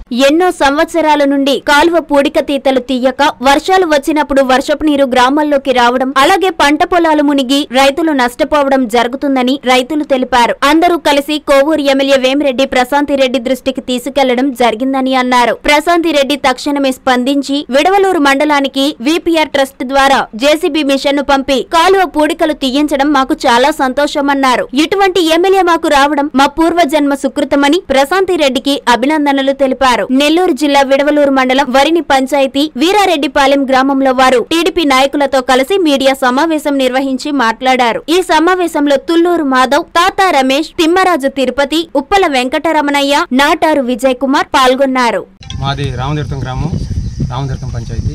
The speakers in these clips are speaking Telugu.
ఎన్నో సంవత్సరాల నుండి కాలువ పూడిక తీతలు తీయక వర్షాలు వచ్చినప్పుడు వర్షపు నీరు గ్రామాల్లోకి రావడం అలాగే పంట పొలాలు మునిగి రైతులు నష్టపోవడం జరుగుతుందని రైతులు తెలిపారు అందరూ కలిసి కోవూరు ఎమ్మెల్యే వేమిరెడ్డి ప్రశాంతిరెడ్డి దృష్టికి తీసుకెళ్లడం జరిగిందని అన్నారు ప్రశాంతిరెడ్డి తక్షణమే స్పందించి విడవలూరు మండలానికి విపిఆర్ ట్రస్ట్ ద్వారా జేసీబీ మిషన్ ను పంపి కాలువ పూడికలు తీయించడం మాకు చాలా సంతోషమన్నారు ఇటువంటి ఎమ్మెల్యే మాకు రావడం మా పూర్వజన్మ సుకృతమని ప్రశాంతిరెడ్డికి అభినందనలు తెలిపారు నెల్లూరు జిల్లా విడవలూరు మండలం వరిని పంచాయతీ వీరారెడ్డిపాలెం గ్రామంలో వారు టీడీపీ నాయకులతో కలిసి మీడియా సమావేశం నిర్వహించి మాట్లాడారు ఈ సమావేశంలో తుల్లూరు మాధవ్ తాతా రమేష్ తిమ్మరాజు తిరుపతి ఉప్పల వెంకటరమణయ్య నాటారు విజయ్ కుమార్ పాల్గొన్నారు మాది రామతీర్థం గ్రామం రామతీర్థం పంచాయతీ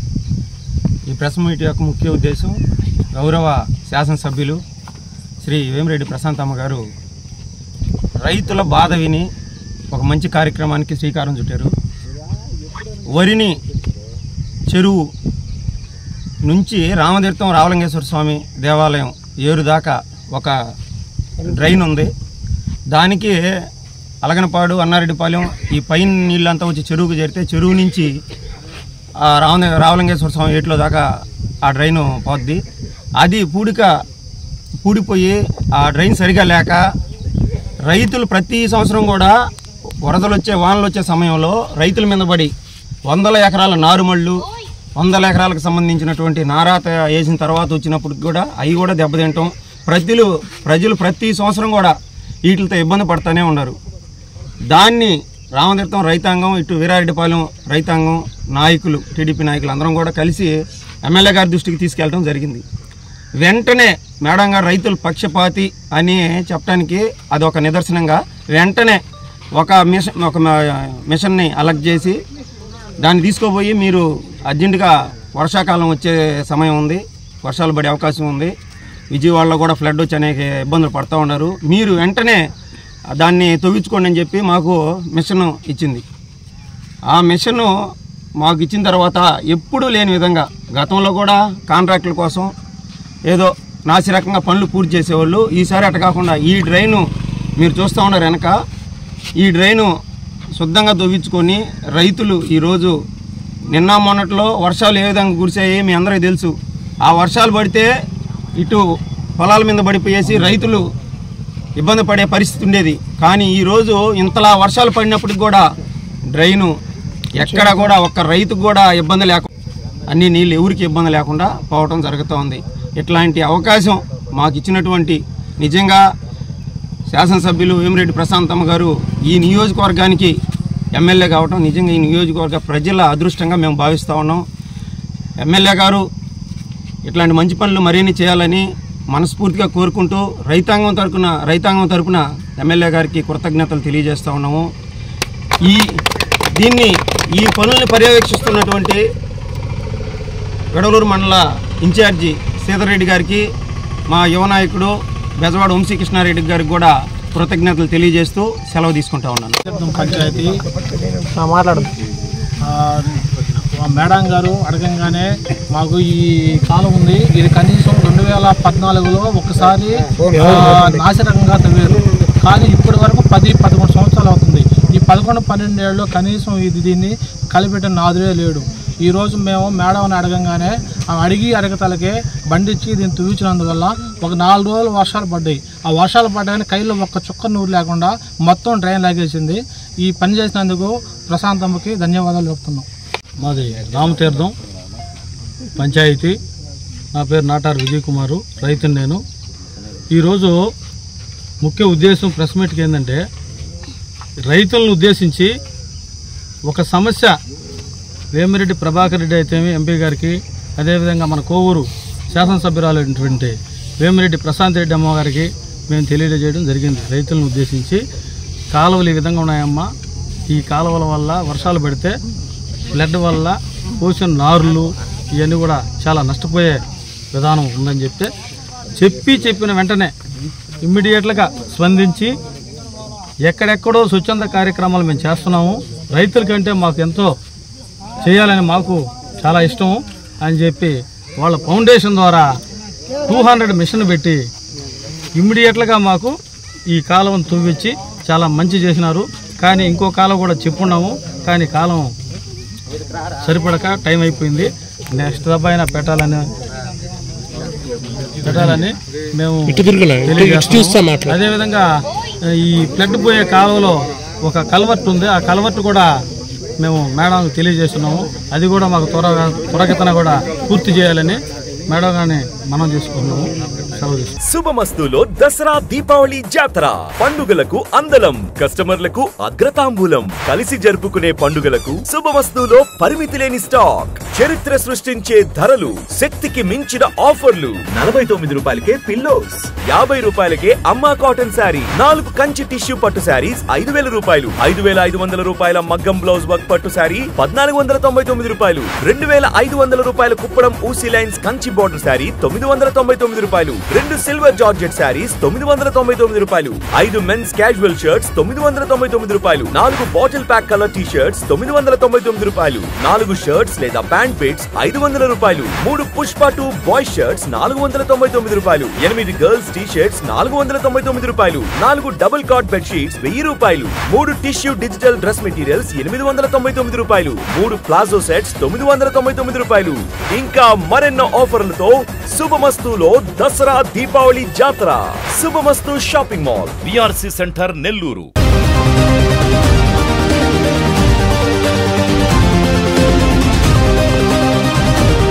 ఈ ప్రెస్ మీట్ యొక్క ముఖ్య ఉద్దేశం గౌరవ శాసనసభ్యులు శ్రీ వేమిరెడ్డి ప్రశాంతమ్మ గారు రైతుల బాధ విని ఒక మంచి కార్యక్రమానికి శ్రీకారం చుట్టారు వరిని చెరువు నుంచి రామతీర్థం రావలింగేశ్వర స్వామి దేవాలయం ఏరు దాకా ఒక డ్రైన్ ఉంది దానికి అలగనపాడు అన్నారెడ్డిపాలెం ఈ పైన నీళ్ళంతా వచ్చి చెరువుకు చేరితే చెరువు నుంచి ఆ రావ రావలింగేశ్వర స్వామి ఏట్లో దాకా ఆ డ్రైన్ పోద్ది అది పూడిక పూడిపోయి ఆ డ్రైన్ సరిగా లేక రైతులు ప్రతి సంవత్సరం కూడా వరదలు వచ్చే వానలు వచ్చే సమయంలో రైతుల మీద పడి వందల ఎకరాల నారుమళ్ళు వందల ఎకరాలకు సంబంధించినటువంటి నారాత వేసిన తర్వాత వచ్చినప్పుడు కూడా అవి కూడా దెబ్బతింటాం ప్రజలు ప్రజలు ప్రతి సంవత్సరం కూడా వీటితో ఇబ్బంది పడుతూనే ఉన్నారు దాన్ని రామతీర్థం రైతాంగం ఇటు వీరారెడ్డిపాలెం రైతాంగం నాయకులు టీడీపీ నాయకులు అందరం కూడా కలిసి ఎమ్మెల్యే గారి దృష్టికి తీసుకెళ్ళడం జరిగింది వెంటనే మేడం గారు రైతుల పక్షపాతి అని చెప్పడానికి అది ఒక నిదర్శనంగా వెంటనే ఒక మిషన్ ఒక మిషన్ని అలర్ట్ చేసి దాన్ని తీసుకోపోయి మీరు అర్జెంటుగా వర్షాకాలం వచ్చే సమయం ఉంది వర్షాలు పడే అవకాశం ఉంది విజయవాడలో కూడా ఫ్లడ్ వచ్చి అనేక ఇబ్బందులు పడుతూ ఉన్నారు మీరు వెంటనే దాన్ని తవ్వించుకోండి అని చెప్పి మాకు మిషన్ ఇచ్చింది ఆ మిషన్ మాకు ఇచ్చిన తర్వాత ఎప్పుడూ లేని విధంగా గతంలో కూడా కాంట్రాక్టుల కోసం ఏదో నాసి రకంగా పనులు పూర్తి చేసేవాళ్ళు ఈసారి అట కాకుండా ఈ డ్రైను మీరు చూస్తూ ఉన్నారు వెనక ఈ డ్రైను శుద్ధంగా తవ్వించుకొని రైతులు ఈరోజు నిన్న మొన్నట్లో వర్షాలు ఏ విధంగా కురిసాయి మీ అందరికీ తెలుసు ఆ వర్షాలు పడితే ఇటు పొలాల మీద పడిపోయేసి రైతులు ఇబ్బంది పడే పరిస్థితి ఉండేది కానీ ఈరోజు ఇంతలా వర్షాలు పడినప్పటికి కూడా డ్రైను ఎక్కడ కూడా ఒక్క రైతుకు కూడా ఇబ్బంది లేకుండా అన్ని నీళ్ళు ఎవరికి ఇబ్బంది లేకుండా పోవటం జరుగుతూ ఉంది ఇట్లాంటి అవకాశం మాకు ఇచ్చినటువంటి నిజంగా శాసనసభ్యులు వేమిరెడ్డి ప్రశాంతమ్మ గారు ఈ నియోజకవర్గానికి ఎమ్మెల్యే కావటం నిజంగా ఈ నియోజకవర్గ ప్రజల అదృష్టంగా మేము భావిస్తూ ఉన్నాం ఎమ్మెల్యే గారు ఇట్లాంటి మంచి పనులు మరిన్ని చేయాలని మనస్ఫూర్తిగా కోరుకుంటూ రైతాంగం తరపున రైతాంగం తరపున ఎమ్మెల్యే గారికి కృతజ్ఞతలు తెలియజేస్తూ ఉన్నాము ఈ దీన్ని ఈ పనుల్ని పర్యవేక్షిస్తున్నటువంటి వెడలూరు మండల ఇన్ఛార్జి సీతారెడ్డి గారికి మా యువ నాయకుడు బెజవాడ వంశీకృష్ణారెడ్డి గారికి కూడా కృతజ్ఞతలు తెలియజేస్తూ సెలవు తీసుకుంటా ఉన్నాను తీర్థం పంచాయతీ మాట్లాడు మేడం గారు అడగంగానే మాకు ఈ కాలం ఉంది ఇది కనీసం రెండు వేల పద్నాలుగులో ఒకసారి ఆ, నాసిరకంగా తవ్వారు కానీ ఇప్పటి వరకు పది పదకొండు సంవత్సరాలు అవుతుంది ఈ పదకొండు పన్నెండేళ్ళు కనీసం ఇది దీన్ని కలిపెట్టిన నాదులే లేడు ఈ రోజు మేము మేడం అడగంగానే ఆమె అడిగి అడగతలకే బండిచ్చి దీన్ని తువ్వించినందువల్ల ఒక నాలుగు రోజులు వర్షాలు పడ్డాయి ఆ వర్షాలు పడ్డాయని కైలో ఒక్క చుక్క నూరు లేకుండా మొత్తం డ్రైన్ లాగేసింది ఈ పని చేసినందుకు ప్రశాంతమ్మకి ధన్యవాదాలు చెప్తున్నాం మాది రామతీర్థం పంచాయతీ నా పేరు నాటారు విజయ్ కుమారు రైతుని నేను ఈరోజు ముఖ్య ఉద్దేశం ప్రెస్ మీట్కి ఏంటంటే రైతులను ఉద్దేశించి ఒక సమస్య వేమిరెడ్డి ప్రభాకర్ రెడ్డి అయితేమి ఎంపీ గారికి అదేవిధంగా మన కోవూరు శాసనసభ్యురాలైనటువంటి వేమిరెడ్డి ప్రశాంత్ రెడ్డి అమ్మ గారికి మేము తెలియజేయడం జరిగింది రైతులను ఉద్దేశించి కాలువలు ఈ విధంగా ఉన్నాయమ్మా ఈ కాలువల వల్ల వర్షాలు పడితే ఫ్లడ్ వల్ల పోసిన నారులు ఇవన్నీ కూడా చాలా నష్టపోయే విధానం ఉందని చెప్తే చెప్పి చెప్పిన వెంటనే ఇమ్మీడియట్గా స్పందించి ఎక్కడెక్కడో స్వచ్ఛంద కార్యక్రమాలు మేము చేస్తున్నాము రైతుల కంటే మాకు ఎంతో చేయాలని మాకు చాలా ఇష్టం అని చెప్పి వాళ్ళ ఫౌండేషన్ ద్వారా టూ హండ్రెడ్ మిషన్ పెట్టి ఇమ్మీడియట్గా మాకు ఈ కాలువను తువ్విచ్చి చాలా మంచి చేసినారు కానీ ఇంకో కాలం కూడా చెప్పున్నాము కానీ కాలం సరిపడక టైం అయిపోయింది నెక్స్ట్ దెబ్బ అయినా పెట్టాలని పెట్టాలని మేము తెలియజేస్తున్నాము. అదేవిధంగా ఈ ఫ్లడ్ పోయే కాలువలో ఒక కల్వర్ట్ ఉంది ఆ కల్వర్ట్ కూడా మేము మేడం తెలియజేస్తున్నాము అది కూడా మాకు త్వరగా త్వరగతన కూడా పూర్తి చేయాలని మేడం గారిని మనం చేసుకున్నాము సెలవు తీసుకుంటాం శుభమస్తులో దసరా దీపావళి జాతర పండుగలకు అందలం కస్టమర్లకు అగ్రతాంబూలం కలిసి జరుపుకునే పండుగలకు శుభమస్తులో పరిమితి లేని స్టాక్ చరిత్ర సృష్టించే ధరలు శక్తికి మించిన ఆఫర్లు నలభై తొమ్మిది రూపాయలకే పిల్లోస్ యాభై రూపాయలకే అమ్మా కాటన్ శారీ నాలుగు కంచి టిష్యూ పట్టు శారీస్ ఐదు వేల రూపాయలు ఐదు వేల ఐదు వందల రూపాయల మగ్గం బ్లౌజ్ వర్క్ పట్టు శారీ పద్నాలుగు వందల తొంభై తొమ్మిది రూపాయలు రెండు వేల ఐదు వందల రూపాయల కుప్పడం ఊసీ లైన్స్ కంచి బోర్డర్ శారీ తొమ్మిది వందల తొంభై తొమ్మిది రూపాయలు రెండు సిల్వర్ జార్జెట్ శారీస్ తొమ్మిది వందల తొంభై తొమ్మిది రూపాయలు ఐదు మెన్స్ క్యాజువల్ షర్ట్స్ తొమ్మిది వందల తొంభై తొమ్మిది రూపాయలు నాలుగు bottle pack colour T shirts తొమ్మిది వందల తొంభై తొమ్మిది రూపాయలు నాలుగు షర్ట్స్ లేదా ప్యాంట్ పిట్స్ ఐదు వందల రూపాయలు మూడు పుష్ప టూ బాయ్ షర్ట్స్ నాలుగు వందల తొంభై తొమ్మిది రూపాయలు ఎనిమిది గర్ల్స్ టీ షర్ట్స్ నాలుగు వందల తొంభై తొమ్మిది రూపాయలు నాలుగు డబుల్ కాట్ బెడ్ షీట్స్ వెయ్యి రూపాయలు మూడు టిష్యూ డిజిటల్ డ్రెస్ మెటీరియల్స్ ఎనిమిది వందల తొంభై తొమ్మిది రూపాయలు మూడు ప్లాజో సెట్స్ తొమ్మిది వందల తొంభై తొమ్మిది రూపాయలు ఇంకా మరెన్నో ఆఫర్లతో శుభమస్తులో దసరా దీపావళి జాతర Shubhamastu shopping mall VRC centre Nellore